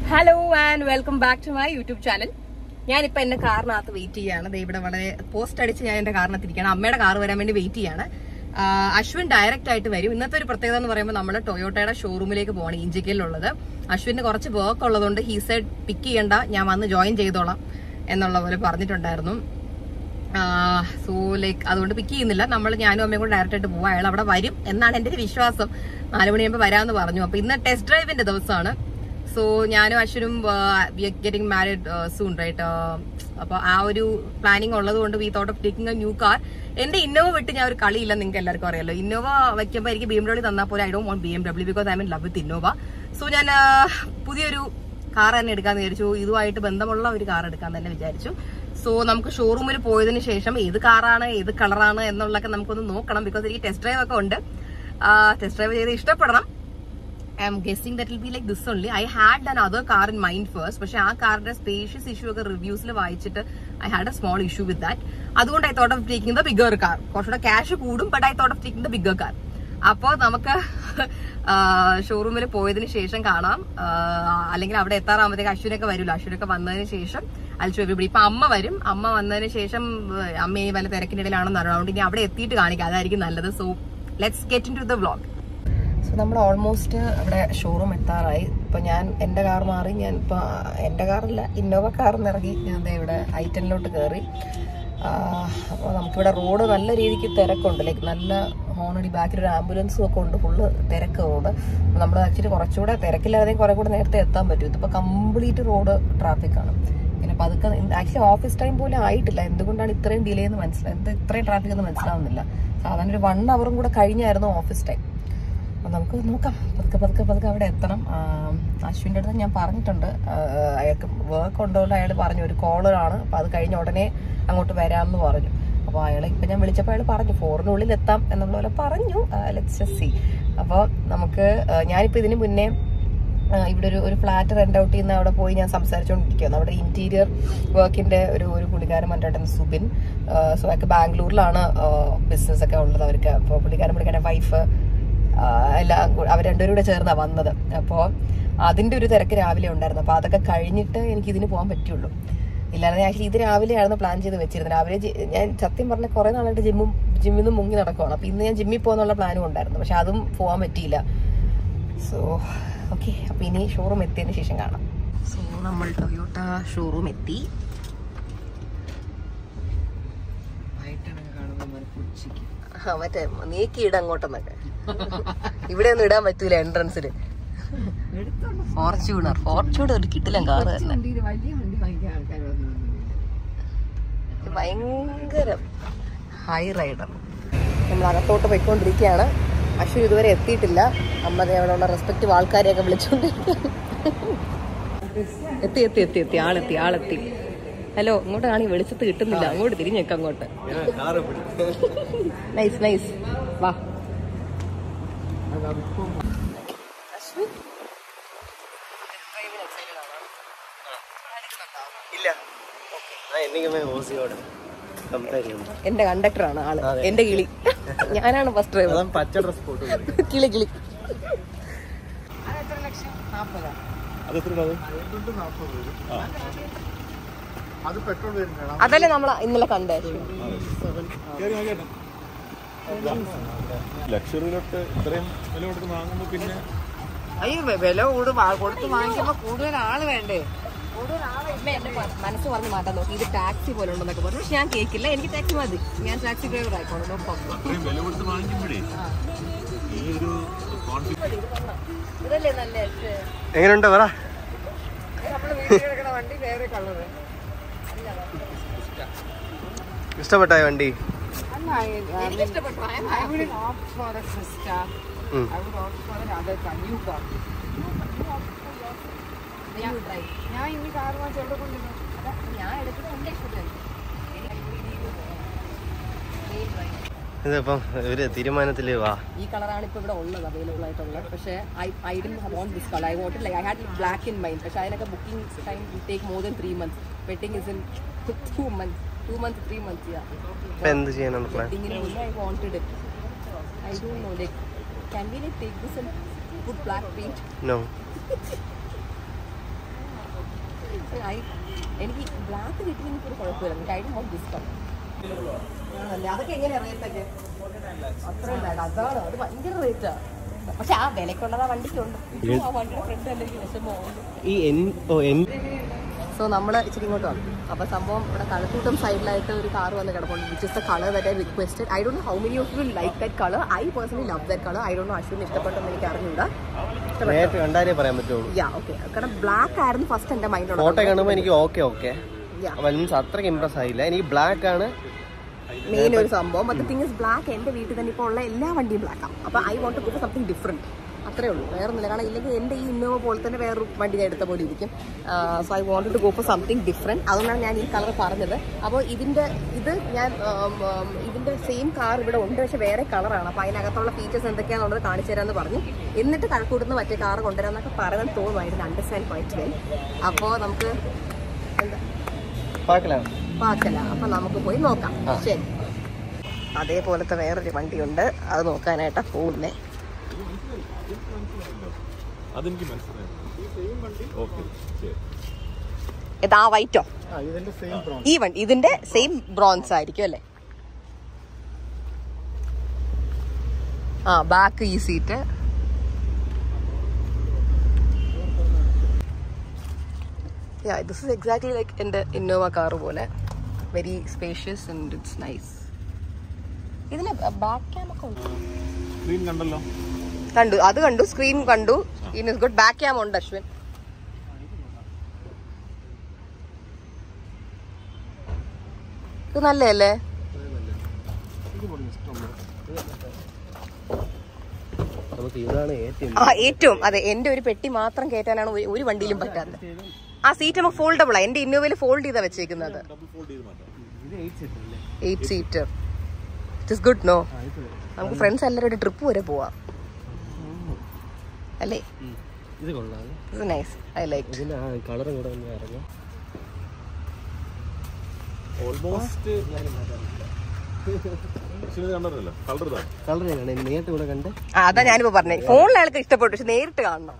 Hello and welcome back to my YouTube channel ഞാനിപ്പോ എന്റെ കാറിനകത്ത് wait ചെയ്യാണ് ദേ ഇവിടെ വളരെ പോസ്റ്റ് അടിച്ച് ഞാൻ എന്റെ കാറിനകത്ത് ഇരിക്കുകയാണ് അമ്മയുടെ കാർ വരാൻ വേണ്ടി വെയിറ്റ് ചെയ്യാണ് ആ, അശ്വിൻ ഡയറക്റ്റ് ആയിട്ട് വരും ഇന്നത്തെ ഒരു പ്രത്യേകത എന്ന് പറയുമ്പോൾ നമ്മൾ ടൊയോട്ടയുടെ ഷോറൂമിലേക്ക് പോകണം ഇഞ്ചിക്കലിലുള്ളത് അശ്വിന് കുറച്ച് വർക്ക് ഉള്ളതുകൊണ്ട് ഹീ സൈഡ് പിക്ക് ചെയ്യണ്ട ഞാൻ വന്ന് ജോയിൻ ചെയ്തോളാം എന്നുള്ള പോലെ പറഞ്ഞിട്ടുണ്ടായിരുന്നു സോ ലൈക്ക് അതുകൊണ്ട് പിക്ക് ചെയ്യുന്നില്ല നമ്മൾ ഞാനും അമ്മയും കൂടെ ഡയറക്റ്റ് ആയിട്ട് പോവാം അയാൾ അവിടെ വരും എന്നാണ് എന്റെ ഒരു വിശ്വാസം നാല് മണിയാകുമ്പോൾ വരാമെന്ന് പറഞ്ഞു അപ്പൊ ഇന്ന് ടെസ്റ്റ് ഡ്രൈവിന്റെ ദിവസമാണ് സോ ഞാനും അശ്വനും ഗെറ്റിംഗ് മാരിഡ് സൂൺ റൈറ്റ് അപ്പൊ ആ ഒരു പ്ലാനിങ് ഉള്ളത് കൊണ്ട് we thought of taking a new car എന്റെ ഇന്നോവ വിട്ട് ഞാൻ ഒരു കളിയില്ല നിങ്ങൾക്ക് എല്ലാവർക്കും അറിയാലോ ഇന്നോവ വെക്കുമ്പോൾ എനിക്ക് ബി എം ഡബ്ല്യൂ തന്നാൽ പോലെ I do won't B M W because I mean love with Innova so ഞാൻ ആ, പുതിയൊരു കാർ തന്നെ എടുക്കാന്ന് വിചാരിച്ചു ഇതുമായിട്ട് ബന്ധമുള്ള ഒരു കാർ എടുക്കാൻ തന്നെ വിചാരിച്ചു സോ നമുക്ക് ഷോറൂമിൽ പോയതിനു ശേഷം ഏത് കാറാണ് ഏത് കളറാണ് എന്നുള്ളതൊക്കെ നമുക്കൊന്ന് നോക്കണം ബിക്കോസ് എനിക്ക് ടെസ്റ്റ് ഡ്രൈവ് ഒക്കെ ഉണ്ട് ടെസ്റ്റ് ഡ്രൈവ് ചെയ്ത് ഇഷ്ടപ്പെടണം I am guessing that will be like this only I had another car in mind first പക്ഷെ ആ കാറിന്റെ സ്പേഷ്യസ് ഇഷ്യൂ ഒക്കെ റിവ്യൂസിൽ വായിച്ചിട്ട് I had a small issue with that അതുകൊണ്ട് I thought of taking the bigger car കുറച്ചുകൂടെ cash കൂടും but I thought of taking the bigger car അപ്പോൾ നമുക്ക് ഷോറൂമിൽ പോയതിനു ശേഷം കാണാം ആ, അല്ലെങ്കിൽ അവിടെ എത്താറാകുമ്പോഴത്തേക്ക് അശ്വിനൊക്കെ വരുമല്ലോ അശ്വിനൊക്കെ വന്നതിന് ശേഷം അൽച്ചു എവിടെ ഇപ്പൊ അമ്മ വരും അമ്മ വന്നതിന് ശേഷം ഏഹ്, അമ്മയെ വല്ല തിരക്കിനിടയിലാണെന്ന് അറിയാം അതുകൊണ്ട് ഇനി അവിടെ എത്തിയിട്ട് കാണിക്കാം അതായിരിക്കും നല്ലത് so let's get into the vlog so നമ്മൾ ഓൾമോസ്റ്റ് അവിടെ ഷോറൂം എത്താറായി ഇപ്പൊ ഞാൻ എന്റെ കാർ മാറി ഞാൻ ഇപ്പൊ എന്റെ കാറില്ല ഇന്നോവ കാറിൽ ഇറങ്ങി ഞാൻ ദേ ഇവിടെ ഐറ്റനിലോട്ട് കയറി അപ്പോൾ നമുക്കിവിടെ റോഡ് നല്ല രീതിക്ക് തിരക്കുണ്ട് ലൈക്ക് നല്ല ഹോണടി ബാക്കിൽ ഒരു ആംബുലൻസും ഒക്കെ ഉണ്ട് ഫുള്ള് തിരക്ക് റോഡ് നമ്മൾ ആക്ച്വലി കുറച്ചുകൂടെ തിരക്കില്ലാതെ കുറെ കൂടെ നേരത്തെ എത്താൻ പറ്റും ഇതിപ്പോൾ കംപ്ലീറ്റ് റോഡ് ട്രാഫിക് ആണ് പിന്നെ പതുക്കെ ആക്ച്വലി ഓഫീസ് ടൈം പോലും ആയിട്ടില്ല എന്തുകൊണ്ടാണ് ഇത്രയും ഡിലേ എന്ന് മനസ്സിലായി എന്ത് ഇത്രയും ട്രാഫിക് എന്ന് മനസ്സിലാവുന്നില്ല സാധാരണ ഒരു വൺ അവറും കൂടെ കഴിഞ്ഞായിരുന്നു ഓഫീസ് ടൈം അപ്പൊ നമുക്ക് നോക്കാം പതുക്കെ പതുക്കെ പതുക്കെ അവിടെ എത്തണം ആം, അശ്വിൻ്റെ അടുത്ത് ഞാൻ പറഞ്ഞിട്ടുണ്ട് ആ, അയാൾക്ക് വർക്ക് ഉണ്ടോല്ലോ അയാൾ പറഞ്ഞു ഒരു കോളറാണ് അപ്പൊ അത് കഴിഞ്ഞ ഉടനെ അങ്ങോട്ട് വരാമെന്ന് പറഞ്ഞു അപ്പോൾ അയാളെ ഇപ്പൊ ഞാൻ വിളിച്ചപ്പോൾ അയാൾ പറഞ്ഞു ഫോറിനുള്ളിൽ എത്താം എന്നുള്ള പോലെ പറഞ്ഞു ലെറ്റ്സ് സി അപ്പോൾ നമുക്ക് ആ, ഞാനിപ്പോ ഇതിന് മുന്നേ ആ, ഇവിടെ ഒരു ഒരു ഫ്ലാറ്റ് റെന്റ് ഔട്ട് ചെയ്യുന്ന അവിടെ പോയി ഞാൻ സംസാരിച്ചുകൊണ്ടിരിക്കുകയാണ് അവിടെ ഇന്റീരിയർ വർക്കിന്റെ ഒരു ഒരു പുള്ളിക്കാരൻ പറഞ്ഞിട്ടുണ്ട് സുബിൻ സോ അതൊക്കെ ബാംഗ്ലൂരിലാണ് ബിസിനസ് ഒക്കെ ഉള്ളത് അവർക്ക് അപ്പോൾ പുള്ളിക്കാരൻ പുള്ളിക്കാരൻ വൈഫ് എല്ലാം കൂ- അവർ രണ്ടുപേരും കൂടെ ചേർന്നാണ് വന്നത് അപ്പോൾ അതിന്റെ ഒരു തിരക്ക് രാവിലെ ഉണ്ടായിരുന്നു അപ്പോൾ അതൊക്കെ കഴിഞ്ഞിട്ട് എനിക്ക് ഇതിന് പോകാൻ പറ്റുള്ളൂ ഇല്ലാതെ ആക്ച്വലി ഇത് രാവിലെയായിരുന്നു പ്ലാൻ ചെയ്ത് വെച്ചിരുന്നത് രാവിലെ ജി- ഞാൻ സത്യം പറഞ്ഞ കുറെ നാളായിട്ട് ജിമ്മും ജിമ്മിൽ നിന്ന് മുങ്ങി നടക്കുവാണ് അപ്പോൾ ഇന്ന് ഞാൻ ജിമ്മിൽ പോകുന്നുള്ള പ്ലാനും ഉണ്ടായിരുന്നു പക്ഷെ അതും പോകാൻ പറ്റിയില്ല സോ ഓക്കെ അപ്പൊ ഇനി ഷോറൂം എത്തിയതിന് ശേഷം കാണാം സോ നമ്മൾ ടൊയോട്ട ഷോറൂം എത്തി ആ, മറ്റേ നീക്കിയിട അങ്ങോട്ടെന്നൊക്കെ ഇവിടെ ഒന്നും ഇടാൻ പറ്റൂല എൻട്രൻസിൽ ഫോർച്യൂണർ ഫോർച്യൂണർ ഒരു കിട്ടില്ല കാറ് തന്നെ ഇത് ഭയങ്കര ഹൈ റൈഡർ നമ്മൾ അകത്തോട്ട് പോയിക്കൊണ്ടിരിക്കുകയാണ് അശ്വ ഇതുവരെ എത്തിയിട്ടില്ല അമ്മ ദേ അവിടെയുള്ള റെസ്പെക്റ്റീവ് ആൾക്കാരെയൊക്കെ വിളിച്ചുകൊണ്ടിരിക്കുകയാണ് എത്തി എത്തി എത്തി എത്തി ആളെത്തി ആളെത്തി ഹലോ ഇങ്ങോട്ട് കാണി വെളിച്ചത്ത് കിട്ടുന്നില്ല അങ്ങോട്ട് തിരിഞ്ഞേക്ക് അങ്ങോട്ട് നൈസ് നൈസ് വാ ഇല്ല എന്തെങ്കിലും ഓസിയോട് സംസാരിക്കുന്നു എന്റെ കണ്ടക്ടറാണ് ആള് എന്റെ കിളി ഞാനാണ് ഫസ്റ്റ് ഡ്രൈവർ അതാ പച്ച ഡ്രസ് പോട്ട് കിളി കിളി അത് പെട്രോൾ വരുന്നതാണ് അതല്ലേ നമ്മൾ ഇന്നലെ കണ്ടേ ലക്ഷറിയിലോട്ട് ഇത്രയും വില കൊടുത്ത് വാങ്ങുമ്പോ പിന്നെ അയ്യോ വില കൂട് കൊടുത്ത് വാങ്ങിക്കുമ്പോ കൂടുതൽ ആള് വേണ്ടേ കൂടുതൽ ആള് ഇമ്മ എന്റെ മ- മനസ്സ് പറഞ്ഞ് മാറ്റാൻ നോക്കി ഇത് ടാക്സി പോലെ ഉണ്ടെന്നൊക്കെ പറഞ്ഞു പക്ഷെ ഞാൻ കേൾക്കില്ല എനിക്ക് ടാക്സി മതി ഞാൻ ടാക്സി ഡ്രൈവർ ആയിക്കോളൂ നോ പ്രോബ്ലം ഇത്രയും വില കൊടുത്ത് വാങ്ങിക്കുമ്പോഴേ ഈ ഒരു കോൺഫിഡൻസ് ഇതല്ലേ നല്ല എങ്ങനെയുണ്ട് പറ നമ്മള് വീട്ടിൽ കിടക്കുന്ന വണ്ടി വേറെ കളറ് ഇഷ്ടപ്പെട്ടായ വണ്ടി എനിക്ക് ഇഷ്ടപ്പെട്ടു I am happy. ഉം. You drive. ഞാൻ ഇനി കാർ വാങ്ങിച്ച് എവിടെ കൊണ്ടുപോകും അതാ, ഞാൻ എടുക്കുന്നത് എന്റെ ഇഷ്ടത്തിന് ഇതിപ്പം ഒരു തീരുമാനത്തില് വാ ഈ കളറാണ് ഇപ്പൊ ഇവിടെ ഉള്ളത് അവൈലബിൾ ആയിട്ടുള്ളത് പക്ഷേ ഐ ഐ ഡി won't this colour I won't like I had black in mind പക്ഷേ അതിനൊക്കെ booking time take more than three months wedding is in two months two months three months ഇപ്പൊ എന്ത് ചെയ്യാനാണ് പ്ലാൻ വെഡിങ്ങിന് മുന്നേ I wanted it I do know like can we like take this and put black paint no I എനിക്ക് black കിട്ടിയെങ്കിൽ ഒരു കുഴപ്പമില്ല എനിക്ക് ഐ ഡോണ്ട് ദിസ് കളർ ആണല്ലേ അതൊക്കെ എങ്ങനെയാ റേറ്റ് ഒക്കെ അത്രയും വേണ്ട അതാണ് അത് ഭയങ്കര റേറ്റാ പക്ഷെ ആ വിലക്കുള്ളത് ആ വണ്ടിക്കുണ്ട് ഇപ്പൊ ആ വണ്ടിയുടെ ഫ്രണ്ട് തന്നെ എനിക്ക് വിഷമമുണ്ട് ഈ എൻ ഓ എൻ സോ നമ്മൾ ഇച്ചിരി ഇങ്ങോട്ട് വന്നു അപ്പോൾ സംഭവം ഇവിടെ കഴക്കൂട്ടം സൈഡിലായിട്ട് ഒരു കാർ വന്ന് കിടപ്പുണ്ട് which is the colour that I requested I don't know how many of you like that colour I personally love that colour I don't know അശ്വിന് ഇഷ്ടപ്പെട്ടെന്ന് എനിക്ക് അറിഞ്ഞൂടാ നേരിട്ട് കണ്ടാലേ പറയാൻ പറ്റുള്ളൂ യാ ഓക്കെ കാരണം ബ്ലാക്ക് ആയിരുന്നു ഫസ്റ്റ് എൻ്റെ മൈൻഡിലുള്ള ഫോട്ടോ കാണുമ്പോൾ എനിക്ക് ഓക്കെ ഓക്കെ യാ മീൻസ് അത്രയ്ക്ക് ഇമ്പ്രസ് ആയില്ല എനിക്ക് ബ്ലാക്ക് ആണ് മെയിൻ ഒരു സംഭവം ബട്ട് തിങ് ഇസ് ബ്ലാക്ക് എൻ്റെ വീട്ടിൽ തന്നെ ഇപ്പോൾ ഉള്ള എല്ലാ വണ്ടിയും ബ്ലാക്കാണ് അപ്പോൾ I want to go something different അത്രേ ഉള്ളൂ വേറെ ഒന്നുമില്ല കാരണം ഇല്ലെങ്കിൽ എൻ്റെ ഈ ഇന്നോവ പോലെ തന്നെ വേറൊരു വണ്ടി ഞാൻ എടുത്ത പോലെ ഇരിക്കും so I want to go for something different അതുകൊണ്ടാണ് ഞാൻ ഈ കളർ പറഞ്ഞത് അപ്പോൾ ഇതിൻ്റെ ഇത് ഞാൻ ഉം, ഉം, ഇതിൻ്റെ സെയിം കാർ ഇവിടെ ഉണ്ട് പക്ഷേ വേറെ കളറാണ് അപ്പോൾ അതിനകത്തുള്ള ഫീച്ചേഴ്സ് എന്തൊക്കെയാണെന്നുള്ളത് കാണിച്ചു തരാമെന്ന് പറഞ്ഞു എന്നിട്ട് കഴക്കൂട്ടുന്ന മറ്റേ കാർ കൊണ്ടുവരാമെന്നൊക്കെ പറയാൻ തോന്നുന്നു അതിന് അണ്ടർസ്റ്റാൻഡ് ക്വൈറ്റ് വെൽ അപ്പോൾ നമുക്ക് എന്താ പാക്കലാണ് പാക്കല അപ്പൊ നമുക്ക് പോയി നോക്കാം ശരി അതേപോലത്തെ വേറൊരു വണ്ടിയുണ്ട് അത് നോക്കാനായിട്ടാ പോകുന്നേ അതെനിക്ക് മനസ്സിലായി ഓക്കെ ശരി ഇതാ വൈറ്റോ ഈ വണ്ടി ഇതിന്റെ സെയിം ബ്രോൺസ് ആയിരിക്കും അല്ലേ ആ ബാക്ക് ഈ seat this is exactly like എൻ്റെ ഇന്നോവ കാർ പോലെ very spacious and it's nice ഇതിന് ബാക്ക് ക്യാം ഒക്കെ ഉണ്ട് സ്ക്രീൻ കണ്ടല്ലോ കണ്ടു അത് കണ്ടു സ്ക്രീൻ കണ്ടു in is good back cam ഉണ്ട് അശ്വിൻ ഇത് നല്ലതല്ലേ നമുക്ക് ഇതാണ് ഏറ്റവും ആ ഏറ്റവും അതെ എന്റെ ഒരു പെട്ടി മാത്രം കയറ്റാനാണ് ഒരു- ഒരു വണ്ടിയിലും പറ്റാത്തത് ആ സീറ്റ് നമുക്ക് ഫോൾഡബിൾ ആ എന്റെ ഇന്നോവയിൽ ഫോൾഡ് ചെയ്താ വെച്ചേക്കുന്നത് ഡബിൾ ഫോൾഡ് ചെയ്ത് മാറ്റാം ഇത് എയ്റ്റ് സെറ്റ് അല്ലേ eight seater it is good no നമുക്ക് ഫ്രണ്ട്സ് എല്ലാവരും ഒരു ട്രിപ്പ് വരെ പോവാം അല്ലേ ഇത് കൊള്ളാം ഇറ്റ്സ് നൈസ് ഐ ലൈക്ക് ഇതിന്റെ ആ കളറും കൂടെ ഒന്ന് ഇറങ്ങാം ഓൾമോസ്റ്റ് കണ്ടല്ലോ കളർ ഇതാണ് കളർ ഞാൻ കാണാം നേരിട്ട് കൂടെ കണ്ട് ആ അതാ ഞാനിപ്പോ പറഞ്ഞേ ഫോണിൽ അയാൾക്ക് ഇഷ്ടപ്പെട്ടു പക്ഷെ നേരിട്ട് കാണണം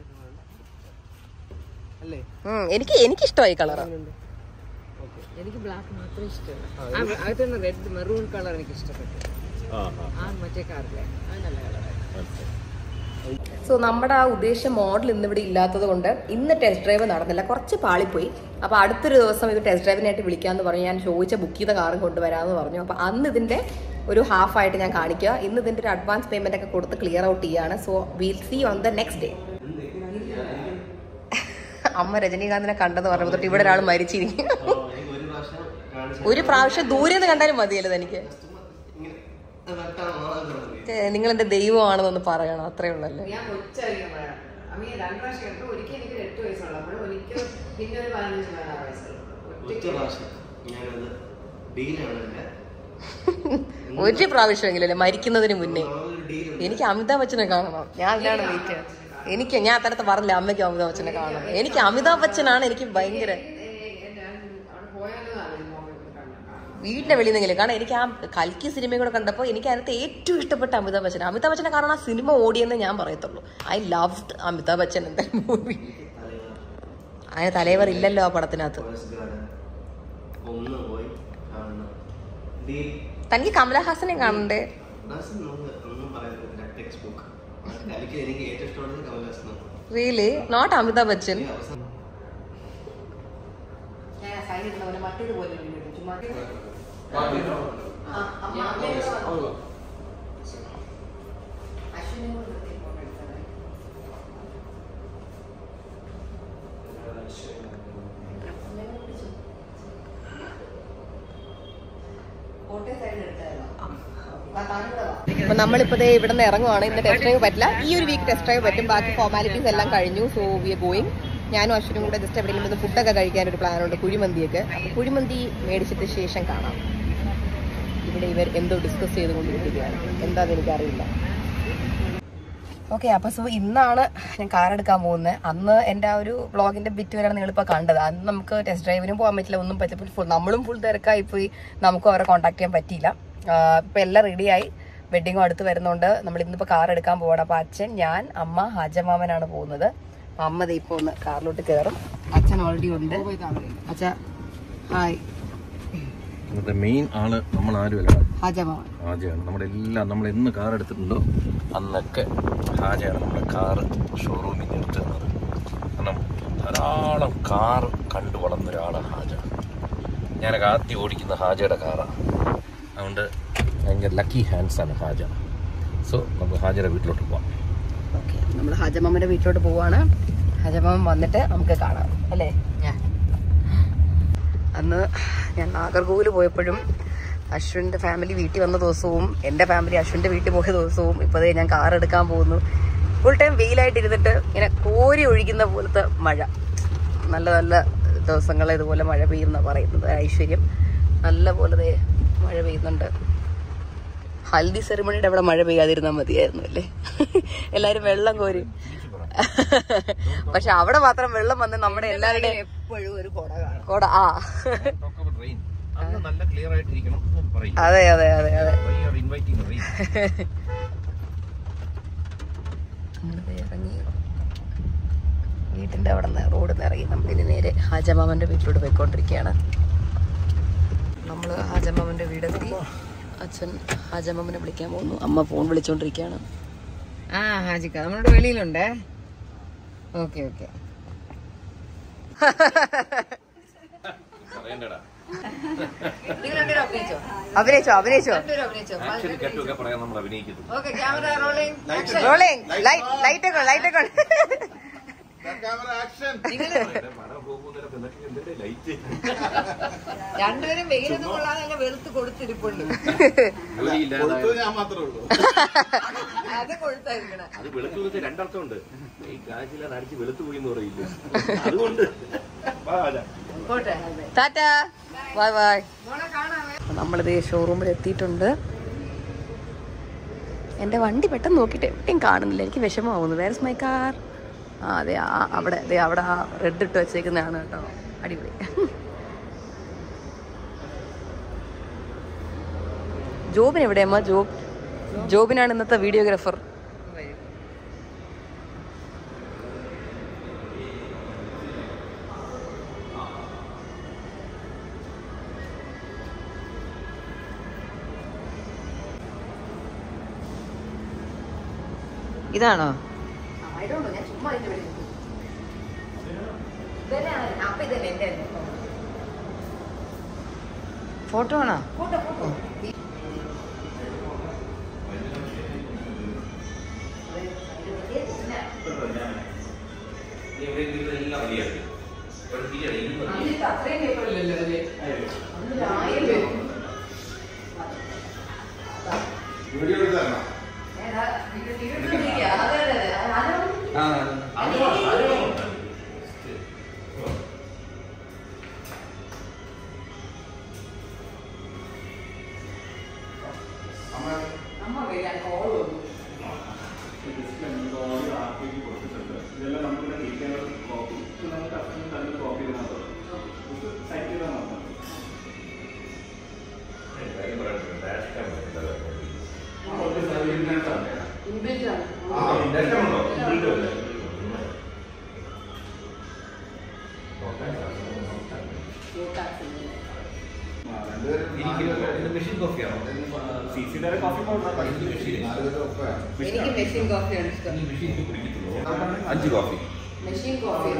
അല്ലേ ഉം, എനിക്ക് എനിക്ക് ഇഷ്ടമായി കളർ എനിക്ക് ബ്ലാക്ക് മാത്രമേ ഇഷ്ടമുള്ളൂ അകത്തുനിന്ന് റെഡ് മെറൂൺ കളർ എനിക്ക് ഇഷ്ടപ്പെട്ടു ആ ആ ആ മറ്റേ കാറിലെ അത് നല്ല കളറായിരുന്നു മനസ്സിലായി സോ നമ്മുടെ ആ ഉദ്ദേശ മോഡൽ ഇന്നിവിടെ ഇല്ലാത്തത് കൊണ്ട് ഇന്ന് ടെസ്റ്റ് ഡ്രൈവ് നടന്നില്ല കുറച്ച് പാളിപ്പോയി അപ്പോൾ അടുത്തൊരു ദിവസം ഇത് ടെസ്റ്റ് ഡ്രൈവിനായിട്ട് വിളിക്കാമെന്ന് പറഞ്ഞു ഞാൻ ചോദിച്ച ബുക്ക് ചെയ്ത കാറും കൊണ്ടുവരാമെന്ന് പറഞ്ഞു അപ്പോൾ അന്ന് ഇതിൻ്റെ ഒരു ഹാഫ് ആയിട്ട് ഞാൻ കാണിക്കുക ഇന്ന് ഇതിൻ്റെ ഒരു അഡ്വാൻസ് പേയ്മെൻ്റ് ഒക്കെ കൊടുത്ത് ക്ലിയർ ഔട്ട് ചെയ്യാണ് so will see on the next day അമ്മ രജനീകാന്തിനെ കണ്ടെന്ന് പറഞ്ഞു തൊട്ട് ഇവിടെ ഒരാൾ മരിച്ചിരിക്കും ഒരു പ്രാവശ്യം കാണിച്ചു ഒരു പ്രാവശ്യം ദൂരെ നിന്ന് കണ്ടാലും മതിയല്ലോ എനിക്ക് നിങ്ങൾ എന്റെ ദൈവമാണെന്നൊന്ന് പറയണം അത്രേ ഉള്ളല്ലേ ഞാൻ കൊച്ചായിരിക്കും അമ്മ രണ്ട് പ്രാവശ്യം എടുത്തു ഒരിക്കൽ എനിക്ക് എട്ട് വയസ്സുള്ളപ്പോൾ ഒരിക്കൽ പിന്നെ ഒരു പതിനഞ്ച് പതിനാറ് വയസ്സുള്ളൂ ഒറ്റ പ്രാവശ്യം ഞാനത് ഡീലാണ് എന്റെ ഒരു പ്രാവശ്യമെങ്കിലും അല്ലേ മരിക്കുന്നതിന് മുന്നേ ഒരു ഡീൽ എനിക്ക് അമിതാഭ് ബച്ചനെ കാണണം ഞാൻ അതിനാണ് വെയിറ്റ് എനിക്ക് ഞാൻ അത്തരത്ത് പറഞ്ഞില്ല അമ്മയ്ക്ക് അമിതാഭ് ബച്ചനെ കാണണം എനിക്ക് അമിതാഭ് ബച്ചനാണ് എനിക്ക് ഭയങ്കര അവിടെ പോയാലും വീടിന്റെ വെളിയിൽ നിന്നെങ്കിലും കാരണം എനിക്ക് ആ കൽക്കി സിനിമയും കൂടെ കണ്ടപ്പോൾ എനിക്ക് അതിനകത്ത് ഏറ്റവും ഇഷ്ടപ്പെട്ട അമിതാഭ് ബച്ചൻ അമിതാഭ് ബച്ചനെ കാരണം ആ സിനിമ ഓടിയെന്ന് ഞാൻ പറയത്തുള്ളൂ ഐ ലവ് അമിതാഭ് ബച്ചൻ എന്റെ മൂവി അതിന് തലൈവർ ഇല്ലല്ലോ ആ പടത്തിനകത്ത് ഒന്ന് പോയി കാണണം ഡീൽ തനിക്ക് കമലഹാസനെ കാണണ്ടേ ഒന്നും പറയുന്നില്ല ടെക്സ്റ്റ് ബുക്ക് കളിക്ക് എനിക്ക് ഏറ്റവും ഇഷ്ടമുള്ളത് കമലഹാസനാണ് റിയലി നോട്ട് അമിതാഭ് ബച്ചൻ അവസാനം അപ്പൊ നമ്മളിപ്പോ ദേ ഇവിടെ നിന്ന് ഇറങ്ങുവാണ് ഇന്ന് ടെസ്റ്റ് ഡ്രൈവ് പറ്റില്ല ഈ ഒരു വീക്ക് ടെസ്റ്റ് ഡ്രൈവ് പറ്റും ബാക്കി ഫോർമാലിറ്റീസ് എല്ലാം കഴിഞ്ഞു സോ വി എ ഗോയിങ് ഞാനും അശ്വനും കൂടെ ജസ്റ്റ് എവിടെയെങ്കിലും ഒന്ന് ഫുഡൊക്കെ കഴിക്കാൻ ഒരു പ്ലാനുണ്ട് കുഴിമന്തിയൊക്കെ അപ്പൊ കുഴിമന്തി മേടിച്ചിട്ട് ശേഷം കാണാം ഇവിടെ ഇവർ എന്തോ ഡിസ്കസ് ചെയ്തുകൊണ്ടിരിക്കുകയാണ് എന്താന്ന് എനിക്കറിയില്ല ഓക്കെ അപ്പൊ സോ ഇന്നാണ് ഞാൻ കാർ എടുക്കാൻ പോകുന്നത് അന്ന് എൻ്റെ ആ ഒരു വ്ളോഗിന്റെ ബിറ്റ് വരെയാണ് നിങ്ങളിപ്പോൾ കണ്ടത് അന്ന് നമുക്ക് ടെസ്റ്റ് ഡ്രൈവിനും പോകാൻ പറ്റില്ല ഒന്നും പറ്റില്ല ഫുൾ നമ്മളും ഫുൾ തിരക്കായി പോയി നമുക്ക് അവരെ കോൺടാക്ട് ചെയ്യാൻ പറ്റിയില്ല ഇപ്പം എല്ലാം റെഡിയായി വെഡിങ്ങും അടുത്ത് വരുന്നുണ്ട് നമ്മൾ ഇന്നിപ്പോൾ കാർ എടുക്കാൻ പോകണം അപ്പോൾ അച്ഛൻ ഞാൻ അമ്മ ഹാജമാമനാണ് പോകുന്നത് അപ്പൊ അമ്മ ദേ ഇപ്പോൾ ഒന്ന് കാറിലോട്ട് കയറും അച്ഛൻ അച്ഛൻ ഓൾറെഡി ഉണ്ട് അച്ഛ ഹായ് ഇന്നത്തെ മെയിൻ ആള് നമ്മൾ ആരുമല്ല ഹാജമാവൻ ഹാജയാണ് നമ്മുടെ എല്ലാം നമ്മൾ എന്ന് കാർ എടുത്തിട്ടുണ്ടോ അന്നൊക്കെ ഹാജയാണ് നമ്മുടെ കാറ് ഷോറൂമിൽ നിർത്തുന്നത് കാരണം ധാരാളം കാർ കണ്ടു വളർന്ന ഒരാളാണ് ഹാജ ഞാനൊക്കെ ആദ്യം ഓടിക്കുന്ന ഹാജയുടെ കാറാണ് അതുകൊണ്ട് ഭയങ്കര ലക്കി ഹാൻഡ്സ് ആണ് ഹാജ സോ നമുക്ക് ഹാജയുടെ വീട്ടിലോട്ട് പോവാം ഓക്കെ നമ്മൾ ഹജമാമന്റെ വീട്ടിലോട്ട് പോവാണ് ഹജമാമൻ വന്നിട്ട് നമുക്ക് കാണാം അല്ലേ അന്ന് ഞാൻ നാഗർകോവിൽ പോയപ്പോഴും അശ്വിൻ്റെ ഫാമിലി വീട്ടിൽ വന്ന ദിവസവും എൻ്റെ ഫാമിലി അശ്വിൻ്റെ വീട്ടിൽ പോയ ദിവസവും ഇപ്പോൾ ദേ ഞാൻ കാർ എടുക്കാൻ പോകുന്നു ഫുൾ ടൈം വെയിലായിട്ട് ഇരുന്നിട്ട് ഇങ്ങനെ കോരി ഒഴിക്കുന്ന പോലത്തെ മഴ നല്ല നല്ല ദിവസങ്ങൾ ഇതുപോലെ മഴ പെയ്യുന്ന പറയുന്നത് ഐശ്വര്യം നല്ല പോലെ ദേ മഴ പെയ്യുന്നുണ്ട് ഹൽദി സെറിമണിയുടെ അവിടെ മഴ പെയ്യാതിരുന്നാൽ മതിയായിരുന്നു അല്ലേ എല്ലാരും വെള്ളം കോരി പക്ഷെ അവിടെ മാത്രം വെള്ളം വന്ന് നമ്മുടെ എല്ലാവരുടെയും എപ്പോഴും ഒരു കുട കാണും കൊട ആ അന്ന് നല്ല ക്ലിയർ ആയിട്ടിരിക്കണം എന്ന് പറയും അതെ അതെ അതെ അതെ ഇൻവൈറ്റിംഗ് റെയിൻ നമ്മളിത് ഇറങ്ങി വീട്ടിന്റെ അവിടെ നിന്ന് റോഡിൽ നിന്ന് ഇറങ്ങി നമ്മളിനി നേരെ ഹാജമാമന്റെ വീട്ടിലോട്ട് പോയിക്കൊണ്ടിരിക്കുകയാണ് നമ്മൾ ഹാജമാമന്റെ വീടെത്തി അച്ഛൻ ഹാജമാമനെ വിളിക്കാൻ പോകുന്നു അമ്മ ഫോൺ വിളിച്ചോണ്ടിരിക്കുകയാണ് ആ ഹാജിക്ക നമ്മളുടെ വെളിയിലുണ്ടേ ഓക്കെ ഓക്കെ പറയണ്ടടാ അഭിനയിച്ചോ അഭിനയിച്ചോ ആക്ഷൻ കെട്ടൊക്കെ പറയാൻ നമ്മൾ അഭിനയിക്കുന്നു okay camera rolling rolling light ഒക്കെ ലൈറ്റ് ഒക്കെ ലൈറ്റ് രണ്ടുപേരും വെയിലൊന്നും കൊള്ളാതെ അങ്ങ് വെളുത്ത് കൊടുത്തിരിപ്പുണ്ട് അത് കൊഴുത്തായിരിക്കണേ അത് വെളുത്തു വെച്ച് രണ്ടർത്ഥമുണ്ട് ഈ കാശില്ലാതെ അടിച്ച് വെളുത്തു പോയി എന്ന് പറയില്ല അതുകൊണ്ട് വാ, രാജാ. പോട്ടെ ടാറ്റ ബൈ ബൈ മോളെ കാണാമേ നമ്മളിത് ഷോറൂമിൽ എത്തിയിട്ടുണ്ട് എൻ്റെ വണ്ടി പെട്ടെന്ന് നോക്കിയിട്ട് എവിടെയും കാണുന്നില്ല എനിക്ക് വിഷമമാവുന്നു വേറെ മൈ കാർ ആ അതെ ആ അവിടെ അതെ അവിടെ ആ റെഡ് ഇട്ട് വെച്ചേക്കുന്നതാണ് കേട്ടോ അടിപൊളി ജോബിന് എവിടെയമ്മ ജോബ് ജോബിനാണ് ഇന്നത്തെ വീഡിയോഗ്രാഫർ ഇതാണോ ഫോട്ടോ ആണോ മെഷീൻ കോഫിയാണോ എനിക്ക് മെഷീൻ കോഫിയാണ് ഇഷ്ടം അഞ്ച് കോഫി മെഷീൻ കോഫി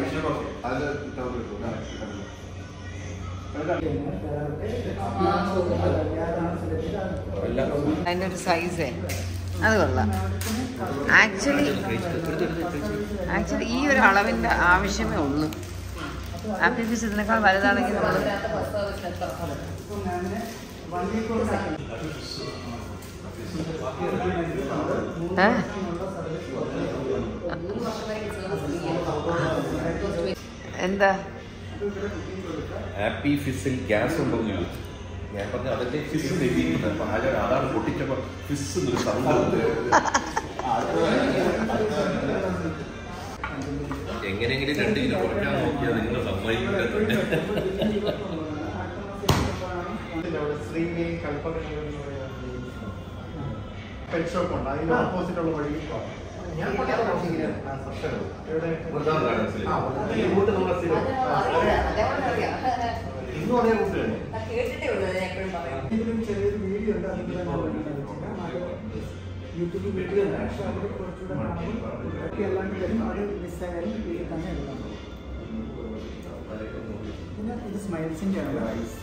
അതിന്റെ ഒരു സൈസേ അത് കൊള്ളാം ആക്ച്വലി ആക്ച്വലി ഈ ഒരു അളവിന്റെ ആവശ്യമേ ഉള്ളൂ ആപ്പിൾ ഫീസ് ഇതിനേക്കാൾ വലുതാണെങ്കിൽ നമ്മൾ എന്താ ഹാപ്പി ഫിസിൽ ഗ്യാസ് ഉണ്ടോ എന്ന് ചോദിച്ചു ഞാൻ പറഞ്ഞു അതല്ലേ ഫിസ് എഴുതിയിരിക്കുന്നത് അപ്പൊ ആചാര അതാണ് പൊട്ടിച്ചപ്പോ ഫിസ് എന്നൊരു സൗണ്ട് എങ്ങനെയെങ്കിലും രണ്ട് കിലോ കുറയ്ക്കാൻ നോക്കിയാൽ നിങ്ങൾ സമ്മതിക്കില്ല പെറ്റ് ഷോപ്പ് ഉണ്ട് അതിന്റെ ഓപ്പോസിറ്റ് ഉള്ള വഴി ഞാൻ ഇവിടെ വൃന്ദാവൻ ഗാർഡൻസിൽ. ആ, ഈ റൂട്ട് നമ്മളെ സ്ഥിരം. ആ, ഇന്നും അതേ റൂട്ട് തന്നെ കേട്ടിട്ടേ ഉള്ളൂ ഞാൻ എപ്പോഴും പറയാം ഇതിലും ചെറിയൊരു വീഡിയോ ഉണ്ട് അത് ഇവിടെ ഞാൻ കാണിച്ചുതരാം. അത് യൂട്യൂബ് വീഡിയോ ഉണ്ട് പക്ഷെ അതിൽ കുറച്ചുകൂടെ കാണുമ്പോൾ ബാക്കി അല്ലാണ്ട് വരും അത് മിസ്സായാലും ഇതിൽ തന്നെ എടുക്കാം പിന്നെ ഇത് സ്മൈൽസിൻ്റെ ആണ്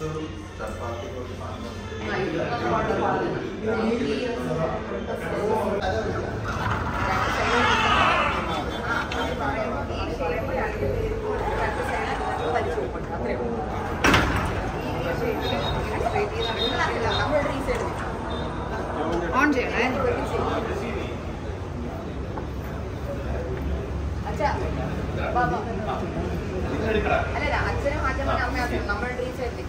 ഓൺ ചെയ്യണേ അച്ഛാ വാ, വാ. അല്ലല്ല അച്ഛനെ മാറ്റാൻ പറഞ്ഞ അമ്മയാക്കണം നമ്മൾ ഡ്രീം സൈഡിലേക്ക്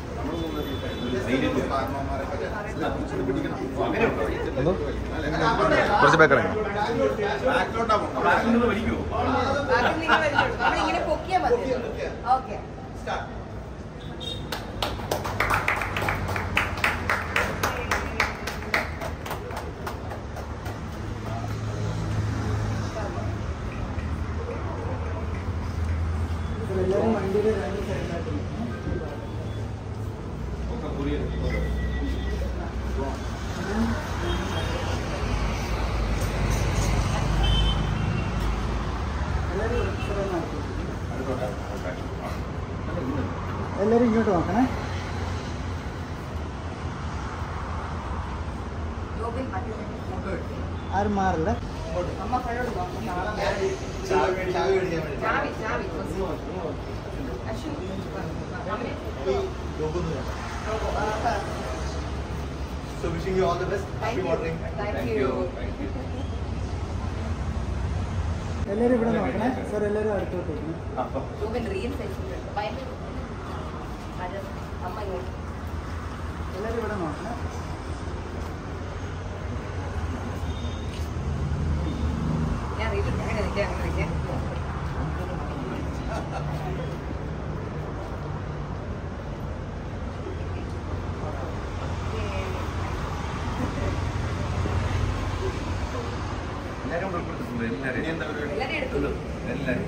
കുറച്ച് ബാക്കിറങ്ങി ബാക്കി നിങ്ങൾ വലിച്ചോളൂ നമ്മളിങ്ങനെ പൊക്കിയാൽ മതി ഓക്കെ എല്ലാവരും വണ്ടിയുടെ രണ്ട് സൈഡിലായിട്ട് എല്ലാവരും ഇങ്ങോട്ട് നോക്കണേ ആരും മാറില്ല അമ്മ ഫഴോട് നോക്കാം ചാവി ചാവി മേടിക്കാൻ വേണ്ടി ചാവി ചാവി അശ്വ So wishing you all the best. Happy watering. Thank you എല്ലാവരും ഇവിടെ നോക്കണേ സാർ എല്ലാവരും അടുത്തോട്ട് നോക്കണേ രൂപൻ റിയൽ സൈസ് ഭയങ്കര അത് അമ്മ ഇങ്ങോട്ട് എല്ലാവരും ഇവിടെ നോക്കണേ ഞാൻ റിയൽ അങ്ങനെ നിൽക്കാം അങ്ങനെ നിൽക്കാം എല്ലാവരും ഉൾപ്പെടുത്തിട്ടുണ്ട് എല്ലാവരും എല്ലാവരും എടുത്തു എല്ലാവരും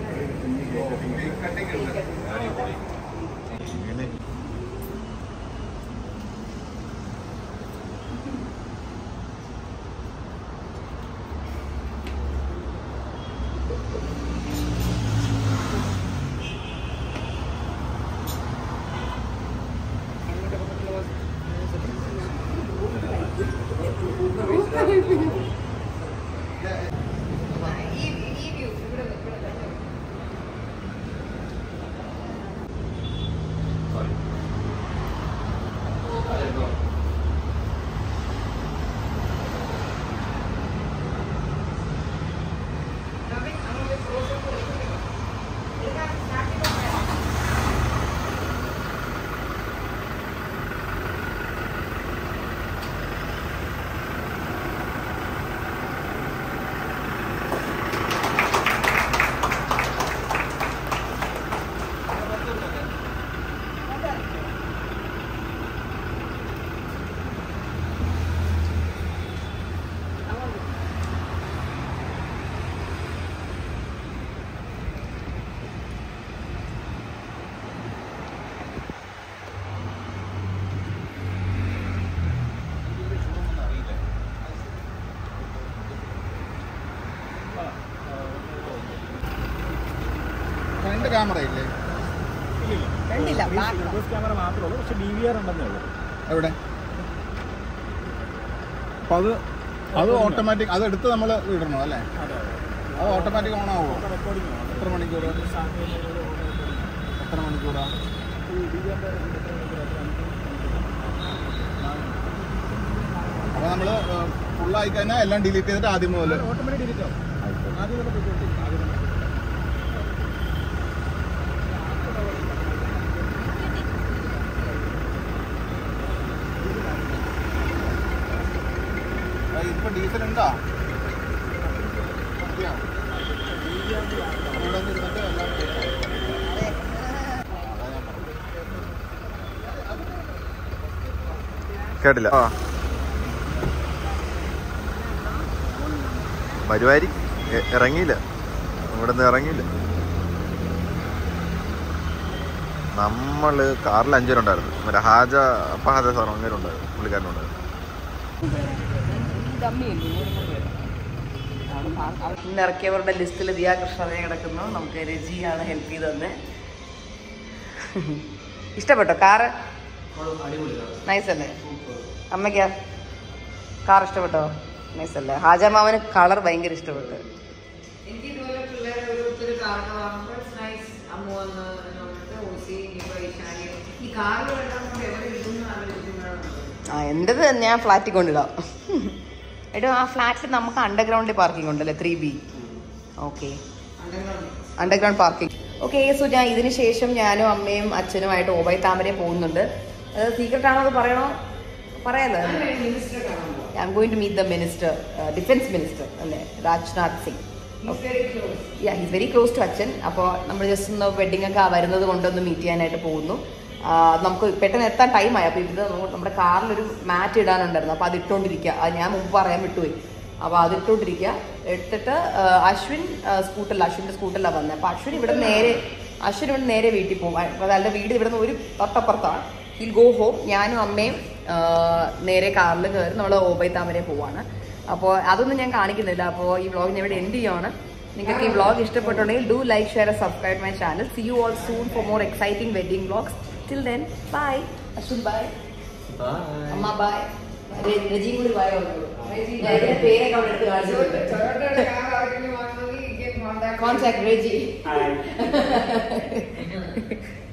ഈ ഈ വ്യൂ ഇവിടെ ഇവിടെ തന്നെ ഫ്രണ്ട് ക്യാമറ ഇല്ലേ രണ്ടില്ല ബ്ലാക്ക് ക്യാമറ മാത്രമേ ഉള്ളൂ പക്ഷെ ഡി വി ആർ ഉണ്ടെന്നേ ഉള്ളൂ എവിടെ അപ്പം അത് അത് ഓട്ടോമാറ്റിക് അത് എടുത്ത് നമ്മൾ ഇടണോ അല്ലേ അത് ഓട്ടോമാറ്റിക് ഓൺ ആവുമോ എത്ര മണിക്കൂർ എത്ര മണിക്കൂറാ അപ്പോൾ നമ്മൾ ഫുള്ളായി കഴിഞ്ഞാൽ എല്ലാം ഡിലീറ്റ് ചെയ്തിട്ട് ആദ്യം മുതൽ ഓട്ടോമാറ്റിക് ഡിലീറ്റ് ആവും ആദ്യം ഇപ്പൊ ഡീസൽ ഉണ്ടോ ഇവിടെ ഒന്ന് ഇരുന്നിട്ട് എല്ലാം കേട്ടില്ല ആ വരുവാരി ഇറങ്ങിയില്ല ഇവിടെ നിന്ന് ഇറങ്ങിയില്ല നമ്മള് കാറിൽ അഞ്ചേരുണ്ടായിരുന്നു മറ്റേ ഹാജ അപ്പം ഹാജ സാർ അങ്ങേരുണ്ടായിരുന്നു പുള്ളിക്കാരനുണ്ടായിരുന്നു ഇന്ന് ഇറക്കിയവരുടെ ലിസ്റ്റിൽ ദിയാ കൃഷ്ണനെ കിടക്കുന്നു നമുക്ക് രജിയാണ് ഹെൽപ്പ് ചെയ്ത് തന്നെ ഇഷ്ടപ്പെട്ടോ കാറ് നൈസ് അല്ലേ അമ്മയ്ക്കാ കാർ ഇഷ്ടപ്പെട്ടോ നൈസ് അല്ലേ ഹാജമാവന് കളർ ഭയങ്കര ഇഷ്ടപ്പെട്ടു എനിക്ക് ഇതുപോലെ പിള്ളേരെ ഒരു ഒത്തിരി കാറൊക്കെ വാങ്ങുമ്പോൾ നൈസ് അമ്മ വന്ന് ഈ കാറിൽ ആ എൻ്റെത് ഞാൻ ഫ്ലാറ്റിൽ കൊണ്ടിടാം എടോ ആ ഫ്ലാറ്റിൽ നമുക്ക് അണ്ടർഗ്രൗണ്ടിൽ പാർക്കിംഗ് ഉണ്ടല്ലേ three B okay underground parking okay so ഞാൻ ഇതിന് ശേഷം ഞാനും അമ്മയും അച്ഛനുമായിട്ട് ഓബായി താമരയെ പോകുന്നുണ്ട് അത് സീക്രട്ട് ആണോ അത് പറയണോ പറയാലോ I am going to meet the minister defence minister അല്ലേ Rajnath Singh yeah his very close to അച്ഛൻ അപ്പോൾ നമ്മൾ ജസ്റ്റ് ഒന്ന് വെഡിങ് ഒക്കെ വരുന്നത് കൊണ്ടൊന്ന് മീറ്റ് ചെയ്യാനായിട്ട് പോകുന്നു ആ, നമുക്ക് പെട്ടെന്ന് എത്താൻ ടൈമായി അപ്പോൾ ഇത് നമുക്ക് നമ്മുടെ കാറിലൊരു മാറ്റ് ഇടാനുണ്ടായിരുന്നു അപ്പോൾ അത് ഇട്ടുകൊണ്ടിരിക്കുക അത് ഞാൻ മുമ്പ് പറയാൻ വിട്ടുപോയി അപ്പോൾ അത് ഇട്ടുകൊണ്ടിരിക്കുക എടുത്തിട്ട് ആ, അശ്വിൻ സ്കൂട്ടറിൽ അശ്വിൻ്റെ സ്കൂട്ടറിലാണ് വന്നത് അപ്പോൾ അശ്വിൻ ഇവിടെ നേരെ അശ്വിൻ ഇവിടെ നേരെ വീട്ടിൽ പോകും അതായത് വീട് ഇവിടെ നിന്ന് ഒരു തൊട്ടപ്പുറത്താണ് വിൽ ഗോ ഹോം ഞാനും അമ്മയും ആ, നേരെ കാറിൽ കയറി നമ്മൾ ഓബൈ താമരെ പോവാണ് അപ്പോൾ അതൊന്നും ഞാൻ കാണിക്കുന്നില്ല അപ്പോൾ ഈ വ്ളോഗ് ഞാൻ ഇവിടെ എൻഡ് ചെയ്യുവാണ് നിങ്ങൾക്ക് ഈ വ്ളോഗ് ഇഷ്ടപ്പെട്ടുണ്ടെങ്കിൽ do like share subscribe my channel see you all soon for more exciting wedding vlogs till then bye Ashwin bye അമ്മ ബൈ രജിയും കൂടി ബൈ പേരൊക്കെ അവിടെ എടുത്ത് കാണിച്ചിട്ടുണ്ട് കോൺടാക്ട് രജി